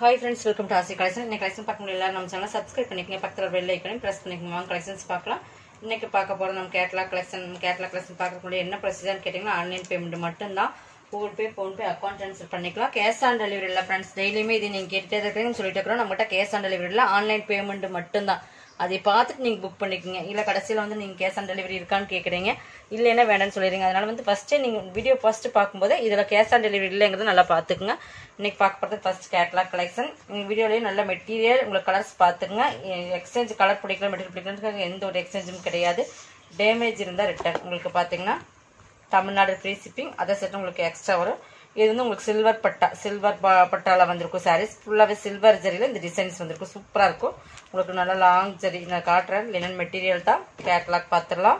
Hi friends welcome to Aasi collection இன்னைக்கு collection பார்க்க முடியல நம்ம சேனல் சப்ஸ்கிரைப் பண்ணிக்கங்க பக்கத்தில் பெல் ஐக்கனையும் ப்ரெஸ் பண்ணிக்கோங்க வாங்க கலெக்ஷன்ஸ் பார்க்கலாம் இன்னைக்கு பார்க்க போகிற நம்ம கேட்லாக் கலெக்ஷன் கேட்லாக் கலெக்ஷன் பார்க்க முடியும் என்ன ப்ரொசீஜர்னு கேட்டிங்கன்னா ஆன்லைன் பேமெண்ட் மட்டும்தான் Google Pay PhonePe account transfer பண்ணிக்கலாம் கேஷ் ஆன் டெலிவரி இல்லை ஃப்ரெண்ட்ஸ் டெய்லியுமே இது நீங்கள் கேட்டுட்டே இருக்கீங்கன்னு சொல்லிட்டு இருக்கிறோம் நம்மகிட்ட கேஷ் ஆன் டெலிவரி இல்லை ஆன்லைன் பேமெண்ட் மட்டும்தான் அதை பார்த்துட்டு நீங்கள் புக் பண்ணிக்கோங்க இல்லை கடைசியில் வந்து நீங்கள் கேஷ் ஆன் டெலிவரி இருக்கான்னு கேட்குறீங்க இல்லைன்னா வேண்டாம்னு சொல்லிடுங்க அதனால வந்து ஃபஸ்ட்டு நீங்கள் வீடியோ ஃபஸ்ட்டு பார்க்கும்போது இதில் கேஷ் ஆன் டெலிவரி இல்லைங்கிறது நல்லா பார்த்துக்குங்க இன்னைக்கு பார்க்க போகிறது ஃபர்ஸ்ட் கேட்லாக் கலெக்ஷன் உங்கள் வீடியோலேயே நல்ல மெட்டீரியல் உங்களுக்கு கலர்ஸ் பார்த்துக்குங்க எக்ஸ்சேஞ்ச் கலர் பிடிக்கல மெட்டீரியல் பிடிக்கலன்னு எந்த ஒரு எக்ஸ்சேஞ்சும் கிடையாது டேமேஜ் இருந்தால் ரிட்டர்ன் உங்களுக்கு பார்த்தீங்கன்னா தமிழ்நாடு ஃப்ரீ ஷிப்பிங் அதை செட் உங்களுக்கு எக்ஸ்ட்ரா வரும் இது வந்து உங்களுக்கு சில்வர் பட்டா சில்வர் பட்டால வந்திருக்கும் சாரீஸ் ஃபுல்லாகவே சில்வர் ஜரியில் இந்த டிசைன்ஸ் வந்திருக்கும் சூப்பராக இருக்கும் உங்களுக்கு நல்லா லாங் ஜரி நான் காட்டுறேன் லினன் மெட்டீரியல் தான் கேட்லாக் பார்த்துடலாம்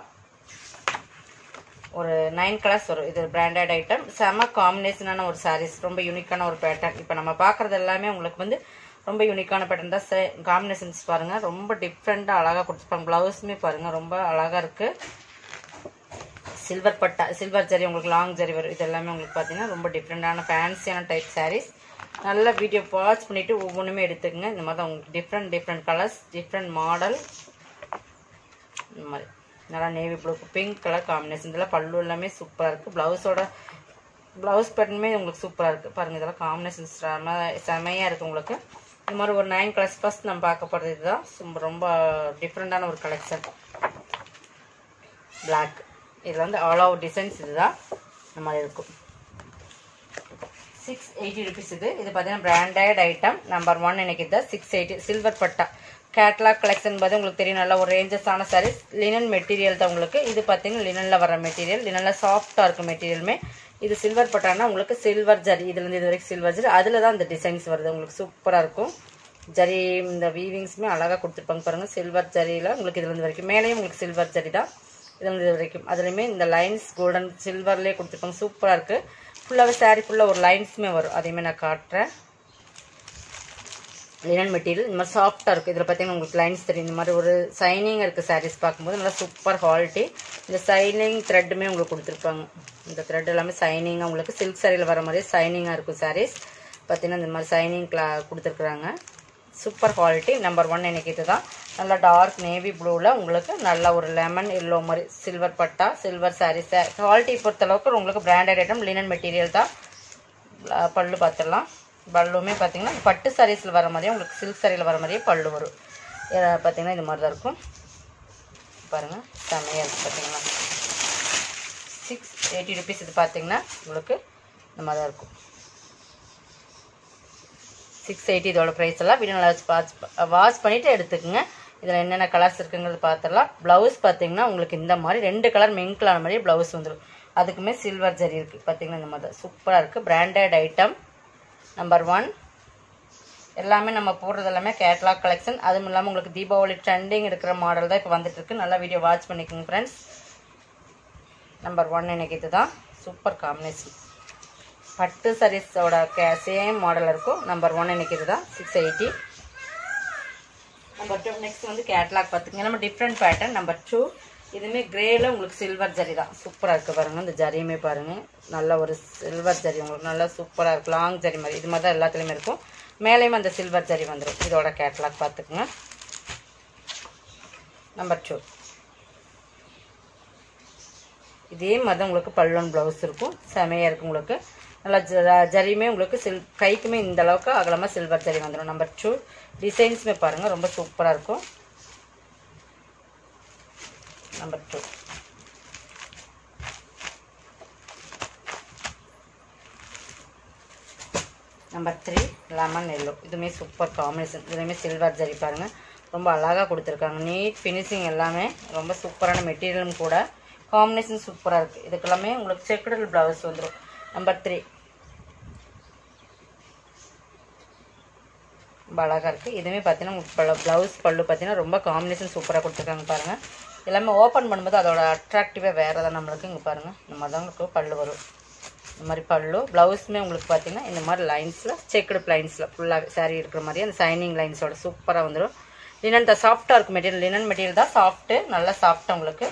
ஒரு நைன் கலர்ஸ் வரும் இது பிராண்டட் ஐட்டம் செம காம்பினேஷனான ஒரு சாரீஸ் ரொம்ப யூனிக்கான ஒரு பேட்டர்ன் இப்போ நம்ம பார்க்குறது எல்லாமே உங்களுக்கு வந்து ரொம்ப யூனிக்கான பேட்டர்ன் தான் காம்பினேஷன்ஸ் பாருங்கள் ரொம்ப டிஃப்ரெண்ட்டாக அழகாக கொடுத்துருப்பாங்க ப்ளவுஸுமே பாருங்கள் ரொம்ப அழகாக இருக்குது சில்வர் பட்டா சில்வர் ஜரி உங்களுக்கு லாங் ஜரி வரும் இது எல்லாமே உங்களுக்கு பார்த்தீங்கன்னா ரொம்ப டிஃப்ரெண்டான ஃபேன்சியான டைப் சாரீஸ் நல்ல வீடியோ வாட்ச் பண்ணிவிட்டு ஒவ்வொன்றுமே எடுத்துக்கங்க இந்த மாதிரி தான் உங்களுக்கு different different colours different model இந்த மாதிரி நல்லா navy blue pink colour combination இதெல்லாம் பல்லு எல்லாமே சூப்பராக இருக்குது ப்ளவுஸோட ப்ளவுஸ் பேட்டர்னுமே உங்களுக்கு சூப்பராக இருக்குது பாருங்கள் இதெல்லாம் காம்பினேஷன் செம செமையாக இருக்குது உங்களுக்கு இந்த மாதிரி ஒரு நைன் கலர்ஸ் ஃபஸ்ட் நம்ம பார்க்க போகிறது இதுதான் ரொம்ப டிஃப்ரெண்ட்டான ஒரு கலெக்ஷன் பிளாக் இதில் வந்து ஆல் ஓவர் டிசைன்ஸ் இதுதான் இந்த மாதிரி இருக்கும் சிக்ஸ் எயிட்டி ருபீஸ் இது இது பார்த்தீங்கன்னா பிராண்டட் ஐட்டம் நம்பர் ஒன் எனக்கு இதுதான் சிக்ஸ் எயிட்டி சில்வர் பட்டா கேட்லாக் கலெக்ஷன் பார்த்து உங்களுக்கு தெரியும் நல்ல ஒரு ரேஞ்சஸான சாரீஸ் லினன் மெட்டீரியல் தான் உங்களுக்கு இது பார்த்தீங்கன்னா லினனில் வர மெட்டீரியல் லினனில் சாஃப்டாக இருக்கும் மெட்டீரியலுமே இது சில்வர் பட்டானா உங்களுக்கு சில்வர் ஜரி இதுலேருந்து இது வரைக்கும் சில்வர் ஜரி அதில் தான் இந்த டிசைன்ஸ் வருது உங்களுக்கு சூப்பராக இருக்கும் ஜரி இந்த வீவிங்ஸுமே அழகாக கொடுத்துருப்பாங்க பாருங்கள் சில்வர் ஜரியில் உங்களுக்கு இதுலேருந்து வரைக்கும் மேலேயும் உங்களுக்கு சில்வர் ஜரி தான் இது இது வரைக்கும் அதுலேயுமே இந்த லைன்ஸ் கோல்டன் சில்வர்லேயே கொடுத்துருப்பாங்க சூப்பராக இருக்குது ஃபுல்லாகவே சாரீ ஃபுல்லாக ஒரு லைன்ஸுமே வரும் அதையுமே நான் காட்டுறேன் லினன் மெட்டீரியல் இந்த மாதிரி சாஃப்டாக இருக்குது இதில் பார்த்தீங்கன்னா உங்களுக்கு லைன்ஸ் தெரியும் இந்த மாதிரி ஒரு சைனிங் இருக்குது சாரீஸ் பார்க்கும்போது நல்லா சூப்பர் குவாலிட்டி இந்த சைனிங் த்ரெட்டுமே உங்களுக்கு கொடுத்துருப்பாங்க இந்த த்ரெட் எல்லாமே சைனிங்காக உங்களுக்கு சில்க் சாரியில் வர மாதிரி சைனிங்காக இருக்கும் சாரீஸ் பார்த்தீங்கன்னா இந்த மாதிரி சைனிங் கிளா கொடுத்துருக்குறாங்க சூப்பர் குவாலிட்டி நம்பர் ஒன் எனக்கு இது தான் நல்லா டார்க் நேவி ப்ளூவில் உங்களுக்கு நல்ல ஒரு லெமன் எல்லோ மாதிரி சில்வர் பட்டா சில்வர் சாரீஸ் குவாலிட்டி பொறுத்தளவுக்கு உங்களுக்கு பிராண்டட் ஐட்டம் லினன் மெட்டீரியல் தான் பல்லு பார்த்துடலாம் பல்லுமே பார்த்தீங்கன்னா பட்டு சாரீஸில் வர மாதிரியே உங்களுக்கு சில்க் சாரியில் வர மாதிரியே பல்லு வரும் பார்த்தீங்கன்னா இது மாதிரி தான் இருக்கும் பாருங்கள் செம்மையாக இருக்குது பார்த்தீங்கன்னா சிக்ஸ் எயிட்டி ருபீஸ் இது பார்த்தீங்கன்னா உங்களுக்கு இந்த மாதிரி தான் இருக்கும் சிக்ஸ் எயிட்டி இதோட ப்ரைஸ் எல்லாம் வீடியோ நல்லா வாட்ச் வாஷ் பண்ணிவிட்டு எடுத்துக்கோங்க இதில் என்னென்ன கலர்ஸ் இருக்குங்கிறது பார்த்துடலாம் ப்ளவுஸ் பார்த்தீங்கன்னா உங்களுக்கு இந்த மாதிரி ரெண்டு கலர் மெங்கிளான மாதிரி ப்ளவுஸ் வந்துடும் அதுக்குமே சில்வர் ஜரி இருக்குது பார்த்தீங்கன்னா இந்த மாதிரி தான் சூப்பராக இருக்குது பிராண்டட் ஐட்டம் நம்பர் ஒன் எல்லாமே நம்ம போடுறது எல்லாமே கேட்லாக் கலெக்ஷன் அதுவும் இல்லாமல் உங்களுக்கு தீபாவளி ட்ரெண்டிங் இருக்கிற மாடல் தான் இப்போ வந்துட்டுருக்கு நல்லா வீடியோ வாட்ச் பண்ணிக்கோங்க ஃப்ரெண்ட்ஸ் நம்பர் ஒன் எனக்கு இது தான் சூப்பர் காம்பினேஷன் பட்டு சாரீஸோட கே சேம் மாடல் இருக்கும் நம்பர் ஒன் எனக்கு இது தான் six eighty number two next வந்து கேட்லாக் பார்த்துங்க நம்ம டிஃப்ரெண்ட் பேட்டர்ன் நம்பர் டூ இதுவுமே கிரேல உங்களுக்கு சில்வர் ஜரி தான் சூப்பராக இருக்குது பாருங்கள் இந்த ஜரியுமே பாருங்கள் நல்ல ஒரு சில்வர் ஜரி உங்களுக்கு நல்லா சூப்பராக இருக்கும் லாங் ஜரி மாதிரி இது மாதிரி தான் எல்லாத்துலேயுமே இருக்கும் மேலேயும் அந்த சில்வர் ஜரி வந்துடும் இதோட கேட்லாக் பார்த்துக்குங்க நம்பர் டூ இதே மாதிரி தான் உங்களுக்கு பல்லுவன் ப்ளவுஸ் இருக்கும் செமையாக இருக்கும் உங்களுக்கு நல்லா ஜரியுமே உங்களுக்கு சில் கைக்குமே இந்த அளவுக்கு அகலமாக சில்வர் ஜரி வந்துடும் நம்பர் டூ டிசைன்ஸுமே பாருங்கள் ரொம்ப சூப்பராக இருக்கும் number two number three lemon yellow இதுவுமே சூப்பர் காம்பினேஷன் இதுவுமே சில்வர் ஜரி பாருங்கள் ரொம்ப அழகாக கொடுத்துருக்காங்க நீட் ஃபினிஷிங் எல்லாமே ரொம்ப சூப்பரான மெட்டீரியலும் கூட காம்பினேஷன் சூப்பராக இருக்குது இதுக்கெல்லாமே உங்களுக்கு செக்குடல் ப்ளவுஸ் வந்துடும் நம்பர் த்ரீ ரொம்ப அழகாக இருக்குது இதுவுமே பார்த்தீங்கன்னா உங்களுக்கு ப்ளவுஸ் பல்லு பார்த்தீங்கன்னா ரொம்ப காம்பினேஷன் சூப்பராக கொடுத்துருக்காங்க பாருங்கள் எல்லாமே ஓப்பன் பண்ணும்போது அதோட அட்ராக்டிவாக வேறு தான் நம்மளுக்கு இங்கே பாருங்கள் இந்த மாதிரி தான் உங்களுக்கு பல்லு வரும் இந்த மாதிரி பல்லு ப்ளவுஸுமே உங்களுக்கு பார்த்தீங்கன்னா இந்த மாதிரி லைன்ஸில் செக்குடு லைன்ஸில் ஃபுல்லாக சாரீ இருக்கிற மாதிரி அந்த சைனிங் லைன்ஸோட சூப்பராக வந்துடும் லினன் தான் சாஃப்டாக இருக்கும் மெட்டீரியல் லினன் மெட்டீரியல் தான் சாஃப்ட்டு நல்லா சாஃப்டாக உங்களுக்கு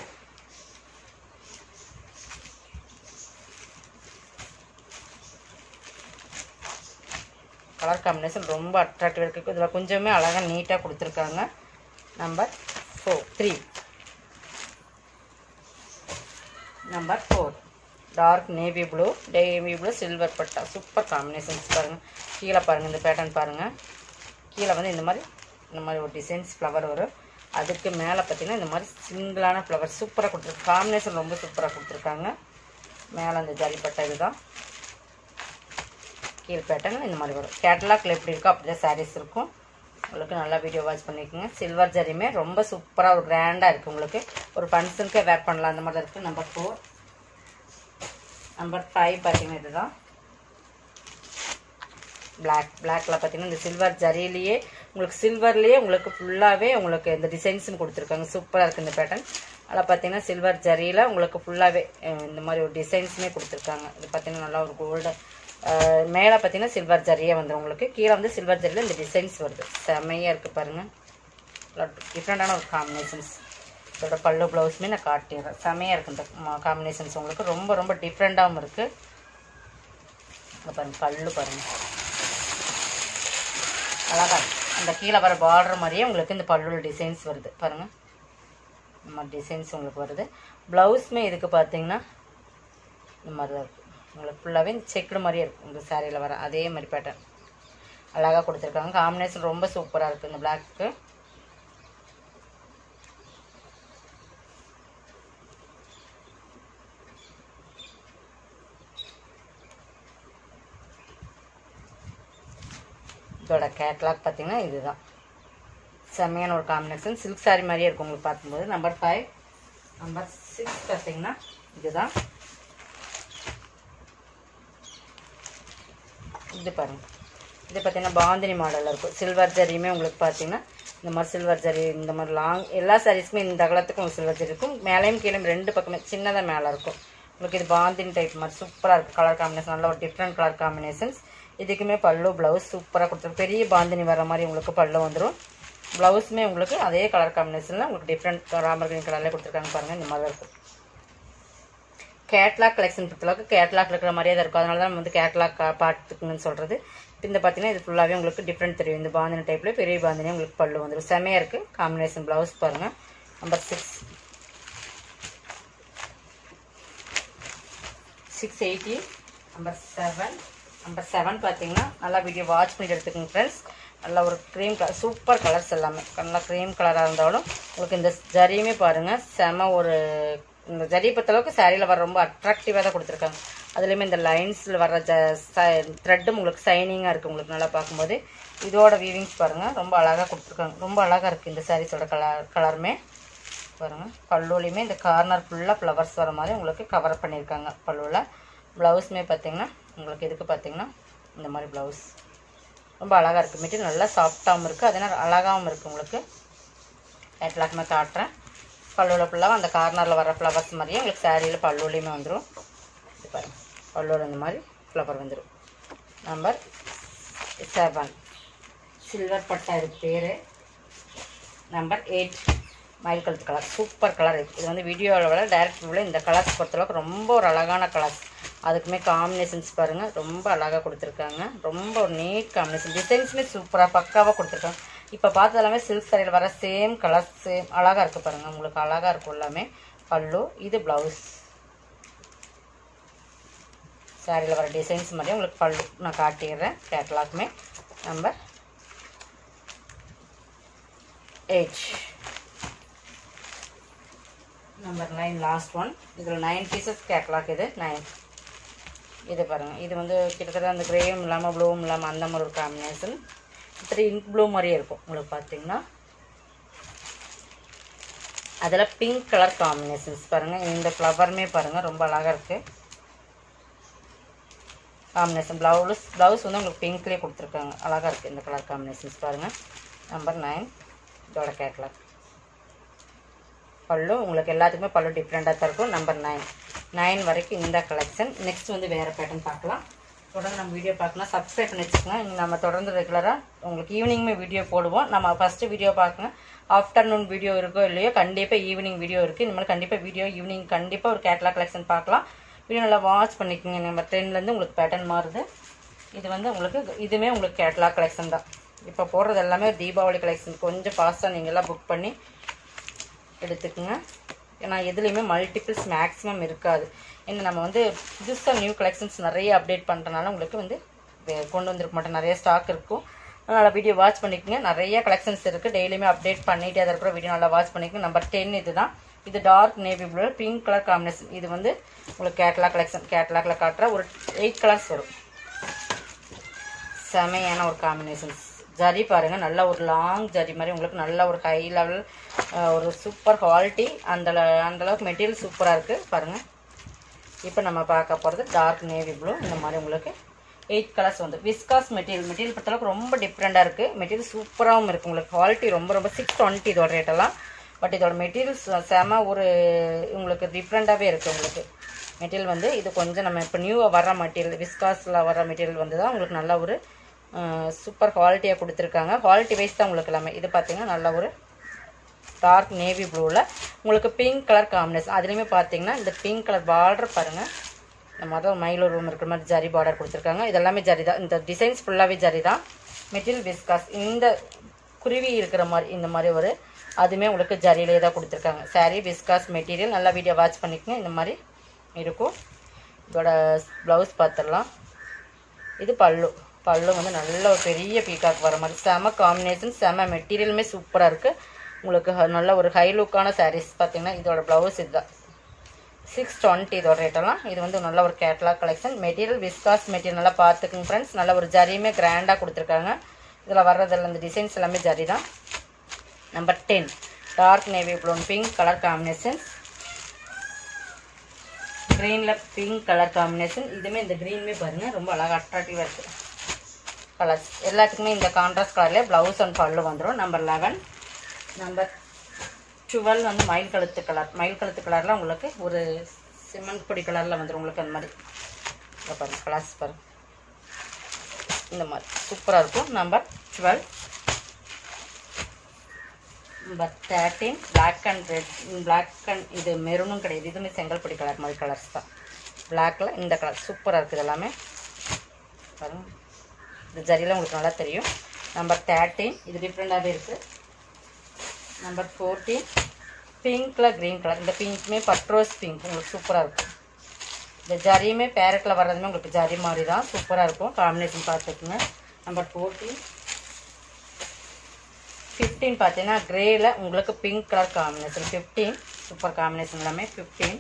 கலர் காம்பினேஷன் ரொம்ப அட்ராக்டிவாக இருக்குது இதில் கொஞ்சமே அழகாக நீட்டாக கொடுத்துருக்காங்க number four three number four dark navy blue navy blue silver பட்டா சூப்பர் காம்பினேஷன்ஸ் பாருங்கள் கீழே பாருங்கள் இந்த பேட்டர்ன் பாருங்கள் கீழே வந்து இந்த மாதிரி இந்த மாதிரி ஒரு டிசைன்ஸ் ஃப்ளவர் வரும் அதுக்கு மேலே பார்த்தீங்கன்னா இந்த மாதிரி சிங்கிளான ஃப்ளவர் சூப்பராக கொடுத்துருக்கு காம்பினேஷன் ரொம்ப சூப்பராக கொடுத்துருக்காங்க மேலே அந்த ஜரிப்பட்டை இதுதான் கீழ் பேட்டர்ன் இந்த மாதிரி வரும் கேட்டலாக்ல எப்படி இருக்கோ அப்படியே சாரீஸ் இருக்கும் உங்களுக்கு நல்லா வீடியோ வாட்ச் பண்ணிக்கோங்க சில்வர் ஜரியுமே ரொம்ப சூப்பராக ஒரு கிராண்டாக இருக்குது உங்களுக்கு ஒரு ஃபங்க்ஷனுக்கே வேர் பண்ணலாம் அந்த மாதிரி தான் இருக்குது நம்பர் ஃபோர் நம்பர் ஃபைவ் பார்த்தீங்கன்னா இதுதான் பிளாக் பிளாக்ல பார்த்தீங்கன்னா இந்த சில்வர் ஜரியிலேயே உங்களுக்கு சில்வர்லேயே உங்களுக்கு ஃபுல்லாகவே உங்களுக்கு இந்த டிசைன்ஸும் கொடுத்துருக்காங்க சூப்பராக இருக்குது இந்த பேட்டர்ன் அதில் பார்த்தீங்கன்னா சில்வர் ஜரியில் உங்களுக்கு ஃபுல்லாகவே இந்த மாதிரி ஒரு டிசைன்ஸுமே கொடுத்துருக்காங்க இது பார்த்தீங்கன்னா நல்லா ஒரு கோல்டு மேலே பார்த்தீங்கன்னா சில்வர் ஜரியே வந்துடும் உங்களுக்கு கீழே வந்து சில்வர் ஜரியில் இந்த டிசைன்ஸ் வருது செமையாக இருக்குது பாருங்கள் டிஃப்ரெண்ட்டான ஒரு காம்பினேஷன்ஸ் இதோட பல்லு ப்ளவுஸுமே நான் காட்டிடுறேன் செமையாக இருக்குது இந்த காம்பினேஷன்ஸ் உங்களுக்கு ரொம்ப ரொம்ப டிஃப்ரெண்ட்டாகவும் இருக்குது இங்க பாருங்க பல்லு பாருங்கள் அழகா இருக்கு. அந்த கீழே வர பார்டர் மாதிரியே உங்களுக்கு இந்த பல்லுல டிசைன்ஸ் வருது பாருங்கள் இந்த மாதிரி டிசைன்ஸ் உங்களுக்கு வருது ப்ளவுஸுமே இதுக்கு பார்த்தீங்கன்னா இந்த மாதிரி தான் இருக்குது உங்களுக்கு ஃபுல்லாகவே செக்குடு மாதிரியே இருக்கும் உங்கள் சாரியில் வர அதே மாதிரி பேட்டர்ன் அழகாக கொடுத்துருக்காங்க காம்பினேஷன் ரொம்ப சூப்பராக இருக்குது இந்த பிளாக்கு இதோட கேட்லாக் பார்த்தீங்கன்னா இதுதான் செம்மையான ஒரு காம்பினேஷன் சில்க் saree மாதிரியே இருக்கும் உங்களுக்கு பார்க்கும்போது நம்பர் ஃபைவ் நம்பர் சிக்ஸ் பார்த்தீங்கன்னா இதுதான் இது பாருங்க இது பார்த்தீங்கன்னா பாந்தினி மாடலில் இருக்கும் சில்வர் ஜரியுமே உங்களுக்கு பார்த்தீங்கன்னா இந்த மாதிரி சில்வர் ஜரி இந்த மாதிரி லாங் எல்லா சாரீஸுமே இந்த அகலத்துக்கும் சில்வர் ஜரி இருக்கும் மேலேயும் கீழே ரெண்டு பக்கமே சின்னதாக மேலே இருக்கும் உங்களுக்கு இது பாந்தினி டைப் மாதிரி சூப்பராக இருக்கும் கலர் காம்பினேஷன் நல்ல ஒரு டிஃப்ரெண்ட் கலர் காம்பினேஷன்ஸ் இதுக்குமே பல்லு ப்ளவுஸ் சூப்பராக கொடுத்துருக்கு பெரிய பாந்தினி வர மாதிரி உங்களுக்கு பல்லு வந்துடும் ப்ளவுஸுமே உங்களுக்கு அதே கலர் காம்பினேஷனில் உங்களுக்கு டிஃப்ரெண்ட் ராமர் கிரீன் கலர்லேயே கொடுத்துருக்காங்க பாருங்கள் இந்த மாதிரி தான் இருக்கும் கேட்லாக் கலெக்ஷன் பொறுத்தளவுக்கு கேட்லாக் இருக்கிற மாதிரியே தான் இருக்கும் அதனால தான் நம்ம வந்து கேட்லாக் பார்த்துக்குங்கன்னு சொல்கிறது இந்த பார்த்தீங்கன்னா இது ஃபுல்லாகவே உங்களுக்கு டிஃப்ரெண்ட் தெரியும் இந்த பாந்தினி டைப்பில் பெரிய பாந்தினி உங்களுக்கு பல்லு வந்துடும் செமையாக இருக்குது காம்பினேஷன் ப்ளவுஸ் பாருங்கள் number six six eighty number seven number seven பார்த்தீங்கன்னா நல்லா வீடியோ வாட்ச் பண்ணி எடுத்துக்கோங்க ஃப்ரெண்ட்ஸ் நல்ல ஒரு க்ரீம் கலர் சூப்பர் கலர்ஸ் எல்லாமே நல்லா க்ரீம் கலராக இருந்தாலும் உங்களுக்கு இந்த ஜரியுமே பாருங்கள் செம ஒரு இந்த ஜரி பொறுத்தளவுக்கு சாரியில் வர ரொம்ப அட்ராக்டிவாக தான் கொடுத்துருக்காங்க அதுலேயுமே இந்த லைன்ஸில் வர ஜ த்ரெட்டும் உங்களுக்கு சைனிங்காக இருக்குது உங்களுக்கு நல்லா பார்க்கும்போது இதோட வீவிங்ஸ் பாருங்கள் ரொம்ப அழகாக கொடுத்துருக்காங்க ரொம்ப அழகாக இருக்குது இந்த சாரீஸோட கலர் கலருமே பாருங்கள் பல்லுலையுமே இந்த கார்னர் ஃபுல்லாக ஃப்ளவர்ஸ் வர மாதிரி உங்களுக்கு கவர் பண்ணியிருக்காங்க பல்லுவில் ப்ளவுஸுமே பார்த்தீங்கன்னா உங்களுக்கு இதுக்கு பார்த்தீங்கன்னா இந்த மாதிரி ப்ளவுஸ் ரொம்ப அழகாக இருக்குது மெட்டீரியல் நல்லா சாஃப்டாகவும் இருக்குது அதே நேரம் அழகாகவும் இருக்குது உங்களுக்கு கேட்லாக்குமே காட்டுறேன் பல்லுவில் ஃபுல்லாக அந்த கார்னரில் வர ஃப்ளவர்ஸ் மாதிரியே உங்களுக்கு சாரியில் பல்லுலையுமே வந்துடும் இது பாருங்க பல்லுவில் இந்த மாதிரி ஃப்ளவர் வந்துடும் நம்பர் செவன் சில்வர் பட்டா இது பேர் நம்பர் எயிட் மயில் கழுத்து கலர் சூப்பர் கலர் இது வந்து வீடியோவில் விட டைரக்ட் விட இந்த கலர்ஸ் பொறுத்தளவுக்கு ரொம்ப ஒரு அழகான கலர்ஸ் அதுக்குமே காம்பினேஷன்ஸ் பாருங்கள் ரொம்ப அழகாக கொடுத்துருக்காங்க ரொம்ப ஒரு நீட் காம்பினேஷன் டிசைன்ஸுமே சூப்பராக பக்காவாக கொடுத்துருக்காங்க இப்போ பார்த்தது எல்லாமே சில்க் சாரியில் வர சேம் கலர் சேம் அழகாக இருக்குது பாருங்கள் உங்களுக்கு அழகாக இருக்கும் எல்லாமே பல்லு இது ப்ளவுஸ் சாரியில் வர டிசைன்ஸ் மாதிரியே உங்களுக்கு பல்லு நான் காட்டிடுறேன் கேட்லாக்குமே number eight number nine last one இதில் நைன் பீசஸ் கேட்லாக் இது நைன் இது பாருங்கள் இது வந்து கிட்டத்தட்ட அந்த கிரேவும் இல்லாமல் ப்ளூவும் இல்லாமல் அந்த மாதிரி ஒரு காம்பினேஷன் இப்படி இங்க் ப்ளூ மாதிரியே இருக்கும் உங்களுக்கு பார்த்தீங்கன்னா அதில் பிங்க் கலர் காம்பினேஷன்ஸ் பாருங்கள் இந்த ஃப்ளவருமே பாருங்கள் ரொம்ப அழகாக இருக்குது காம்பினேஷன் ப்ளவுஸ் ப்ளவுஸ் வந்து உங்களுக்கு பிங்க்லேயே கொடுத்துருக்காங்க அழகாக இருக்குது இந்த கலர் காம்பினேஷன்ஸ் பாருங்கள் நம்பர் நைன் இதோட கேட்லாக் பல்லு உங்களுக்கு எல்லாத்துக்குமே பல்லு டிஃப்ரெண்ட்டாக தான் இருக்கும் நம்பர் நைன் நைன் வரைக்கும் இந்த கலெக்ஷன் நெக்ஸ்ட் வந்து வேறு பேட்டர்ன் பார்க்கலாம் தொடர்ந்து நம்ம வீடியோ பார்க்கலாம் சப்ஸ்கிரைப் பண்ணி வச்சுக்கோங்க இங்க நம்ம தொடர்ந்து ரெகுலராக உங்களுக்கு ஈவினிங்குமே வீடியோ போடுவோம் நம்ம ஃபஸ்ட்டு வீடியோ பார்க்குங்க ஆஃப்டர்நூன் வீடியோ இருக்கோ இல்லையோ கண்டிப்பாக ஈவினிங் வீடியோ இருக்குது இனிமேல் கண்டிப்பாக வீடியோ ஈவினிங் கண்டிப்பாக ஒரு கேட்லாக் கலெக்ஷன் பார்க்கலாம் வீடியோ நல்லா வாட்ச் பண்ணிக்கோங்க நம்ம ட்ரெயின்லேருந்து உங்களுக்கு பேட்டர்ன் மாறுது இது வந்து உங்களுக்கு இதுவுமே உங்களுக்கு கேட்லாக் கலெக்ஷன் தான் இப்போ போடுறது எல்லாமே தீபாவளி கலெக்ஷன் கொஞ்சம் ஃபாஸ்ட்டாக நீங்கள்லாம் புக் பண்ணி எடுத்துக்கோங்க ஏன்னா எதுலேயுமே மல்டிபிள்ஸ் மேக்ஸிமம் இருக்காது ஏன்னா நம்ம வந்து புதுசாக நியூ கலெக்ஷன்ஸ் நிறைய அப்டேட் பண்ணுறனால உங்களுக்கு வந்து வே- கொண்டு வந்திருக்க மாட்டோம் நிறைய ஸ்டாக் இருக்கும் அதனால் வீடியோ வாட்ச் பண்ணிக்கோங்க நிறைய கலெக்ஷன்ஸ் இருக்குது டெய்லியுமே அப்டேட் பண்ணிகிட்டே தான் இருக்கிற வீடியோ நல்லா வாட்ச் பண்ணிக்கோங்க நம்பர் டென் இது தான் இது dark navy blue pink colour combination இது வந்து உங்களுக்கு கேட்லாக் கலெக்ஷன் கேட்லாக்ல காட்டுற ஒரு எயிட் கலர்ஸ் வரும் செமையான ஒரு காம்பினேஷன்ஸ் ஜரி பாருங்க நல்ல ஒரு லாங் ஜரி மாதிரி உங்களுக்கு நல்ல ஒரு ஹை லெவல் ஒரு சூப்பர் குவாலிட்டி அந்த ல- அந்த அளவுக்கு மெட்டீரியல் சூப்பராக இருக்குது பாருங்க இப்போ நம்ம பார்க்க போகிறது டார்க் நேவி ப்ளூ இந்த மாதிரி உங்களுக்கு எயிட் கலர்ஸ் வந்து விஸ்காஸ் மெட்டீரியல் மெட்டீரியல் பொறுத்தளவுக்கு ரொம்ப டிஃப்ரெண்ட்டாக இருக்குது மெட்டீரியல் சூப்பராகவும் இருக்குது உங்களுக்கு குவாலிட்டி ரொம்ப ரொம்ப சிக்ஸ் டுவெண்ட்டி இதோட ரேட்டெல்லாம் பட் இதோட மெட்டீரியல்ஸ் செம ஒரு உங்களுக்கு டிஃப்ரெண்ட்டாகவே இருக்குது உங்களுக்கு மெட்டீரியல் வந்து இது கொஞ்சம் நம்ம இப்போ நியூவாக வர மெட்டீரியல் விஸ்காஸில் வர மெட்டீரியல் வந்து தான் உங்களுக்கு நல்ல ஒரு சூப்பர் குவாலிட்டியாக கொடுத்துருக்காங்க குவாலிட்டி வைஸ் தான் உங்களுக்கு எல்லாமே இது பார்த்தீங்கன்னா நல்ல ஒரு டார்க் நேவி ப்ளூவில் உங்களுக்கு பிங்க் கலர் காம்பினேஷன் அதுலேயுமே பார்த்தீங்கன்னா இந்த பிங்க் கலர் பார்டர் பாருங்கள் இந்த மாதிரி மயிலூர் ரூம் இருக்கிற மாதிரி ஜரி பார்டர் கொடுத்துருக்காங்க இது எல்லாமே ஜரி தான் இந்த டிசைன்ஸ் ஃபுல்லாகவே ஜரி தான் மெட்டீரியல் விஸ்காஸ் இந்த குருவி இருக்கிற மாதிரி இந்த மாதிரி ஒரு அதுவுமே உங்களுக்கு ஜரியிலே தான் கொடுத்துருக்காங்க saree விஸ்காஸ் மெட்டீரியல் நல்லா வீடியோ வாட்ச் பண்ணிக்கங்க இந்த மாதிரி இருக்கும் இதோட ப்ளவுஸ் பார்த்துடலாம் இது பல்லு பல்லு வந்து நல்ல ஒரு பெரிய பீகாக் வர மாதிரி செம காம்பினேஷன் செம மெட்டீரியலுமே சூப்பராக இருக்குது உங்களுக்கு ஹ- நல்ல ஒரு ஹை லுக்கான சாரீஸ் பார்த்தீங்கன்னா இதோட ப்ளவுஸ் இதுதான் சிக்ஸ் டுவெண்ட்டி இதோட ரேட்டெல்லாம் இது வந்து நல்ல ஒரு catalogue collection material viscose material நல்லா பார்த்துக்குங்க ஃப்ரெண்ட்ஸ் நல்ல ஒரு ஜரியுமே கிராண்டாக கொடுத்துருக்காங்க இதில் வர்றதில்ல இந்த டிசைன்ஸ் எல்லாமே ஜரி தான் நம்பர் டென் டார்க் நேவி ப்ளூன் பிங்க் கலர் காம்பினேஷன் க்ரீனில் பிங்க் கலர் காம்பினேஷன் இதுவுமே இந்த க்ரீனுமே பாருங்கள் ரொம்ப அழகாக அட்ராக்டிவாக இருக்குது கலர்ஸ் எல்லாத்துக்குமே இந்த கான்ட்ராஸ்ட் கலர்லேயே ப்ளவுஸ் அண்ட் பல்லு வந்துடும் நம்பர் லெவன் நம்பர் டுவெல் வந்து மயில் கழுத்து கலர் மயில் கழுத்து கலரில் உங்களுக்கு ஒரு சிமெண்ட் பொடி கலரில் வந்துடும் உங்களுக்கு அந்த மாதிரி இதை பாருங்க கலர்ஸ் பாருங்க இந்த மாதிரி சூப்பராக இருக்கும் number twelve number thirteen black and red black and இது மெரூனும் கிடையாது இதுவுமே செங்கல்படி கலர் மாதிரி கலர்ஸ் தான் பிளாக்ல இந்த கலர் சூப்பராக இருக்குது எல்லாமே பாருங்க இந்த ஜரியில் உங்களுக்கு நல்லா தெரியும் நம்பர் தேர்ட்டீன் இது டிஃப்ரெண்ட்டாகவே இருக்குது நம்பர் ஃபோர்டீன் பிங்க்கில் க்ரீன் கலர் இந்த பிங்க்குமே பட்ரோஸ் பிங்க் உங்களுக்கு சூப்பராக இருக்கும் இந்த ஜரியுமே பேரட்டில் வர்றதுமே உங்களுக்கு ஜரி மாதிரி தான் சூப்பராக இருக்கும் காம்பினேஷன் பார்த்துக்குங்க நம்பர் ஃபோர்டீன் ஃபிஃப்டீன் பார்த்தீங்கன்னா க்ரேயில் உங்களுக்கு pink colour combination fifteen super combination எல்லாமே ஃபிஃப்டீன்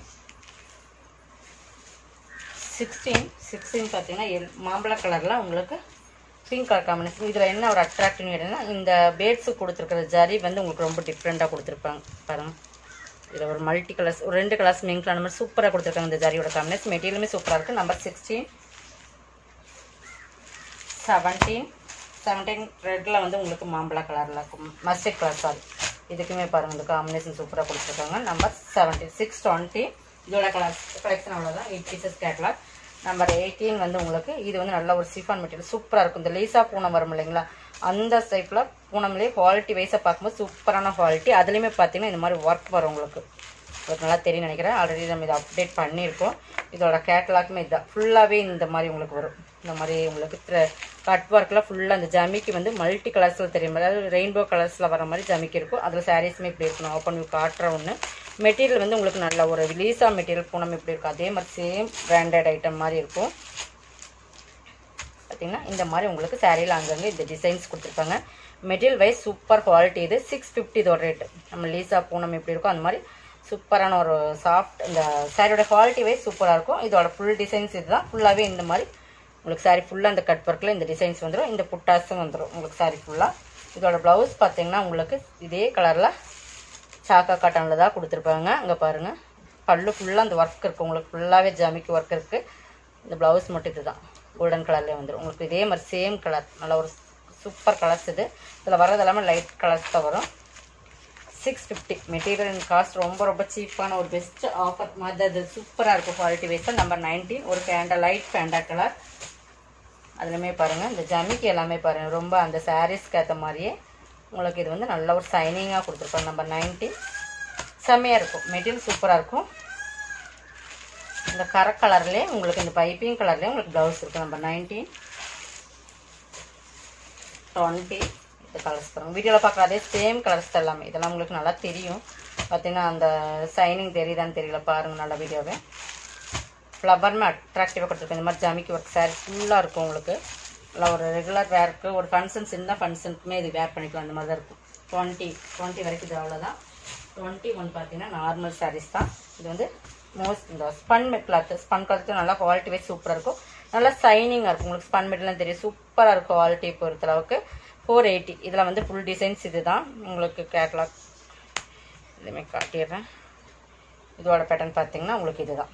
சிக்ஸ்டீன் சிக்ஸ்டீன் பார்த்தீங்கன்னா எல் மாம்பழ கலரில் உங்களுக்கு பிங்க் கலர் காம்பினேஷன் இதில் என்ன ஒரு அட்ராக்டிவ் கேட்டீங்கன்னா இந்த பேட்ஸு கொடுத்துருக்கிற ஜரி வந்து உங்களுக்கு ரொம்ப டிஃப்ரெண்ட்டாக கொடுத்துருப்பாங்க பாருங்க இதில் ஒரு மல்டி கலர்ஸ் ஒரு ரெண்டு கலர்ஸ் மிங்க் அந்த மாதிரி சூப்பராக கொடுத்துருக்காங்க இந்த ஜரியோட காம்பினேஷன் மெட்டீரியலுமே சூப்பராக இருக்குது நம்பர் சிக்ஸ்டீன் செவன்டீன் செவன்டீன் ரெட்டில் வந்து உங்களுக்கு மாம்பழ கலரில் இருக்கும் மஸ்டர்ட் கலர் சாரி இதுக்குமே பாருங்கள் இந்த காம்பினேஷன் சூப்பராக கொடுத்துருக்காங்க நம்பர் செவன்டீன் சிக்ஸ் டுவெண்ட்டி இதோட கலர் கலெக்ஷன் அவ்வளோதான் eight pieces catalogue number eighteen வந்து உங்களுக்கு இது வந்து நல்ல ஒரு சிஃபான் மெட்டீரியல் சூப்பராக இருக்கும் இந்த லேசா பூனம் வரும் இல்லைங்களா அந்த டைப்பில் பூனம்லேயே குவாலிட்டி வைஸாக பார்க்கும்போது சூப்பரான குவாலிட்டி அதுலேயுமே பார்த்தீங்கன்னா இந்த மாதிரி ஒர்க் வரும் உங்களுக்கு ஒரு நல்லா தெரியும் நினைக்கிறேன் ஆல்ரெடி நம்ம இதை அப்டேட் பண்ணியிருக்கோம் இதோட கேட்லாக்குமே இதுதான் ஃபுல்லாகவே இந்த மாதிரி உங்களுக்கு வரும் இந்த மாதிரி உங்களுக்கு கட் ஒர்க்கில் ஃபுல்லாக அந்த ஜமிக்கு வந்து மல்டி கலர்ஸில் தெரியும் அதாவது ரெயின்போ கலர்ஸில் வர மாதிரி ஜமிக்கு இருக்கும் அதில் சாரீஸுமே இப்படி இருக்கணும் ஓப்பன் வியூ காட்டுற ஒன்று மெட்டீரியல் வந்து உங்களுக்கு நல்ல ஒரு லீசா மெட்டீரியல் பூனம் இப்படி இருக்கும் அதே மாதிரி சேம் பிராண்டட் ஐட்டம் மாதிரி இருக்கும் பார்த்தீங்கன்னா இந்த மாதிரி உங்களுக்கு சாரியில் அங்கங்கே இந்த டிசைன்ஸ் கொடுத்துருப்பாங்க மெட்டீரியல் வைஸ் சூப்பர் குவாலிட்டி இது சிக்ஸ் ஃபிஃப்டி இதோட ரேட்டு நம்ம லீசா பூனம் எப்படி இருக்கோ அந்த மாதிரி சூப்பரான ஒரு சாஃப்ட் இந்த சாரியோட குவாலிட்டி வைஸ் சூப்பராக இருக்கும் இதோட ஃபுல் டிசைன்ஸ் இதுதான் ஃபுல்லாகவே இந்த மாதிரி உங்களுக்கு சாரி ஃபுல்லாக இந்த கட் ஒர்க்கில் இந்த டிசைன்ஸ் வந்துடும் இந்த புட்டாஸும் வந்துடும் உங்களுக்கு சாரி ஃபுல்லாக இதோட ப்ளவுஸ் பார்த்தீங்கன்னா உங்களுக்கு இதே கலரில் சாக்கா காட்டனில் தான் கொடுத்துருப்பாங்க அங்கே பாருங்கள் பல்லு ஃபுல்லாக அந்த ஒர்க் இருக்குது உங்களுக்கு ஃபுல்லாகவே ஜமிக்கு ஒர்க் இருக்குது இந்த ப்ளவுஸ் மட்டும் இதுதான் கோல்டன் கலர்லேயே வந்துடும் உங்களுக்கு இதே மாதிரி சேம் கலர் நல்ல ஒரு சூப்பர் கலர்ஸ் இது இதில் வர்றது எல்லாமே லைட் கலர்ஸ் தான் வரும் சிக்ஸ் ஃபிஃப்டி மெட்டீரியல் காஸ்ட் ரொம்ப ரொம்ப சீப்பான ஒரு பெஸ்ட் ஆஃபர் மாதிரி அது சூப்பராக இருக்கும் குவாலிட்டி வைஸாக நம்பர் நைன்டீன் ஒரு பேண்டா லைட் பேண்டா கலர் அதுலேயுமே பாருங்கள் இந்த ஜமிக்கு எல்லாமே பாருங்கள் ரொம்ப அந்த சாரீஸ்க்கு ஏற்ற மாதிரியே உங்களுக்கு இது வந்து நல்ல ஒரு சைனிங்காக கொடுத்துருப்பாங்க நம்பர் நைன்டீன் செம்மையாக இருக்கும் மெட்டீரியல் சூப்பராக இருக்கும் இந்த கரை கலர்லேயே உங்களுக்கு இந்த பைப்பிங் கலர்லேயே உங்களுக்கு ப்ளவுஸ் இருக்குது நம்பர் நைன்டீன் டுவெண்ட்டி இந்த கலர்ஸ் பாருங்க வீடியோவில் பார்க்குற அதே சேம் கலர்ஸ் தான் எல்லாமே இதெல்லாம் உங்களுக்கு நல்லா தெரியும் பார்த்தீங்கன்னா அந்த சைனிங் தெரியுதான்னு தெரியல பாருங்கள் நல்லா வீடியோவே ஃப்ளவர்மே அட்ராக்டிவாக கொடுத்துருக்கோம் இந்த மாதிரி ஜமிக்கி ஒர்க் சாரி ஃபுல்லாக இருக்கும் உங்களுக்கு நல்லா ஒரு ரெகுலர் வேர்க்கு ஒரு ஃபங்க்ஷன்ஸ் இருந்தால் ஃபங்க்ஷனுக்குமே இது வேர் பண்ணிக்கலாம் அந்த மாதிரி தான் இருக்கும் டுவெண்ட்டி டுவெண்ட்டி வரைக்கும் இது அவ்வளோதான் டுவெண்ட்டி ஒன் பார்த்தீங்கன்னா நார்மல் சாரீஸ் தான் இது வந்து மோஸ்ட் இந்த ஸ்பன் மெட் கிளாத் ஸ்பன் கிளாத்து நல்லா குவாலிட்டி வைஸ் சூப்பராக இருக்கும் நல்லா சைனிங்காக இருக்கும் உங்களுக்கு ஸ்பன் மெட்லாம் தெரியும் சூப்பராக இருக்கும் குவாலிட்டி பொறுத்த அளவுக்கு ஃபோர் எயிட்டி இதில் வந்து ஃபுல் டிசைன்ஸ் இது தான் உங்களுக்கு கேட்லாக் இதுவுமே காட்டிடுறேன் இதோட பேட்டர்ன் பார்த்தீங்கன்னா உங்களுக்கு இதுதான்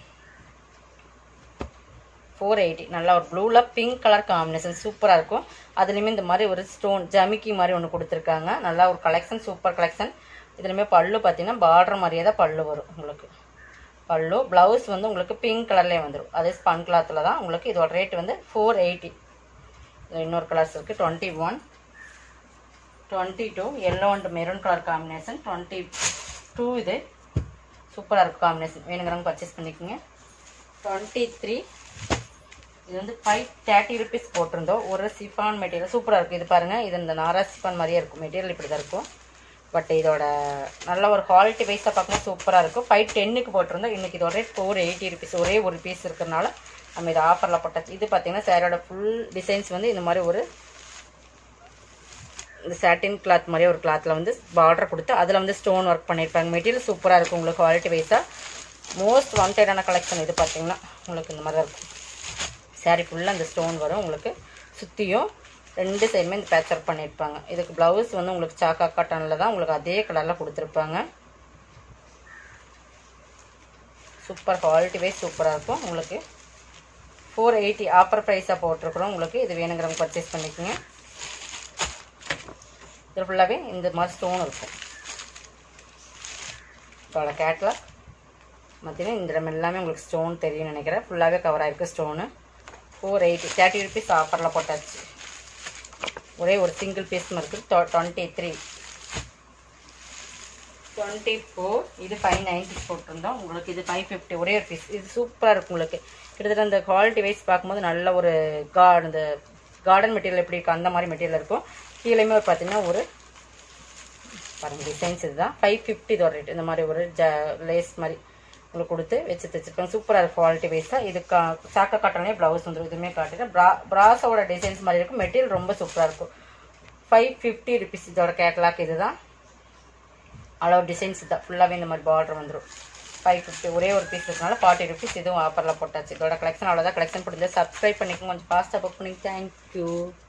ஃபோர் எயிட்டி நல்லா ஒரு ப்ளூவில் பிங்க் கலர் காம்பினேஷன் சூப்பராக இருக்கும் அதுலேயுமே இந்த மாதிரி ஒரு ஸ்டோன் ஜமிக்கி மாதிரி ஒன்று கொடுத்துருக்காங்க நல்லா ஒரு கலெக்ஷன் சூப்பர் கலெக்ஷன் இதுலேயுமே பல்லு பார்த்தீங்கன்னா பார்டர் மாதிரியே தான் பல்லு வரும் உங்களுக்கு பல்லு ப்ளவுஸ் வந்து உங்களுக்கு பிங்க் கலர்லேயே வந்துடும் அதே ஸ்பன் கிளாத்தில் தான் உங்களுக்கு இதோட ரேட் வந்து ஃபோர் எயிட்டி இன்னொரு கலர்ஸ் இருக்குது twenty one twenty two yellow and maroon colour combination twenty two இது சூப்பராக இருக்கும் காம்பினேஷன் வேணுங்கிறவங்க பர்ச்சேஸ் பண்ணிக்கோங்க டுவெண்ட்டி த்ரீ இது வந்து ஃபைவ் தேர்ட்டி ருபீஸ் போட்டிருந்தோம் ஒரு சிஃபான் மெட்டீரியல் சூப்பராக இருக்குது இது பாருங்கள் இது இந்த நாரா சிஃபான் மாதிரியே இருக்கும் மெட்டீரியல் இப்படி தான் இருக்கும் பட் இதோட நல்ல ஒரு குவாலிட்டி வைஸாக பார்க்கும்போது சூப்பராக இருக்கும் ஃபைவ் டென்னுக்கு போட்டிருந்தோம் இன்றைக்கி இதோட ரேட் ஃபோர் எயிட்டி ருபீஸ் ஒரே ஒரு பீஸ் இருக்கிறனால நம்ம இது ஆஃபரில் போட்டாச்சு இது பார்த்தீங்கன்னா சேரோட ஃபுல் டிசைன்ஸ் வந்து இந்த மாதிரி ஒரு இந்த சாட்டின் கிளாத் மாதிரி ஒரு கிளாத்தில் வந்து பார்டர் கொடுத்து அதில் வந்து ஸ்டோன் ஒர்க் பண்ணியிருப்பாங்க மெட்டீரியல் சூப்பராக இருக்கும் உங்களுக்கு குவாலிட்டி வைஸாக மோஸ்ட் வாண்டடான கலெக்ஷன் இது பார்த்தீங்கன்னா உங்களுக்கு இந்த மாதிரி தான் இருக்கும் சாரீ ஃபுல்லாக அந்த ஸ்டோன் வரும் உங்களுக்கு சுற்றியும் ரெண்டு சைடுமே இந்த பேட்ச் ஒர்க் பண்ணியிருப்பாங்க இதுக்கு ப்ளவுஸ் வந்து உங்களுக்கு சாக்கா காட்டனில் தான் உங்களுக்கு அதே கலரில் கொடுத்துருப்பாங்க சூப்பர் குவாலிட்டி வைஸ் சூப்பராக இருக்கும் உங்களுக்கு ஃபோர் எயிட்டி ஆஃபர் ப்ரைஸாக போட்டிருக்கிறோம் உங்களுக்கு இது வேணுங்கிறவங்க பர்ச்சேஸ் பண்ணிக்கோங்க இது ஃபுல்லாகவே இந்த மாதிரி ஸ்டோன் இருக்கும் இதோட கேட்லாக் பார்த்தீங்கன்னா இந்த இடம் எல்லாமே உங்களுக்கு ஸ்டோன் தெரியும்னு நினைக்கிறேன் ஃபுல்லாகவே கவர் ஆகிருக்கு stone four eighty thirty rupees ஆஃபரில் போட்டாச்சு ஒரே ஒரு சிங்கிள் பீஸ் இருக்குது டுவெண்ட்டி த்ரீ டுவெண்ட்டி ஃபோர் இது ஃபைவ் நைன்ட்டி போட்டிருந்தோம் உங்களுக்கு இது ஃபைவ் ஃபிஃப்டி ஒரே ஒரு பீஸ் இது சூப்பராக இருக்கும் உங்களுக்கு கிட்டத்தட்ட அந்த குவாலிட்டி வைஸ் பார்க்கும்போது நல்ல ஒரு கா இந்த கார்டன் மெட்டீரியல் எப்படி இருக்கும் அந்த மாதிரி மெட்டீரியல் இருக்கும் கீழேயுமே ஒரு பார்த்தீங்கன்னா ஒரு பாருங்கள் டிசைன்ஸ் இதுதான் ஃபைவ் ஃபிஃப்டி இதோட ரேட் இந்த மாதிரி ஒரு ஜ லேஸ் மாதிரி உங்களுக்கு கொடுத்து வச்சு தைச்சிருப்பாங்க சூப்பராக இருக்கும் குவாலிட்டி வைஸாக இது கா சாக்கா காட்டனே ப்ளவுஸ் வந்துடும் இதுவுமே காட்டுறேன் ப்ரா ப்ராஸோட டிசைன்ஸ் மாதிரி இருக்கும் மெட்டீரியல் ரொம்ப சூப்பராக இருக்கும் ஃபைவ் ஃபிஃப்டி ருபீஸ் இதோட கேட்லாக் இதுதான் அளவு டிசைன்ஸ் தான் ஃபுல்லாகவே இந்த மாதிரி பார்டர் வந்துடும் ஃபைவ் ஃபிஃப்டி ஒரே ஒரு பீஸ் இருக்கனால ஃபார்ட்டி ருபீஸ் இதுவும் ஆஃபரில் போட்டாச்சு இதோட கலெக்ஷன் அவ்வளோதான் கலெக்ஷன் பிடிச்சது சப்ஸ்கிரைப் பண்ணிக்கோங்க கொஞ்சம் ஃபாஸ்ட்டாக புக் பண்ணி தேங்க்யூ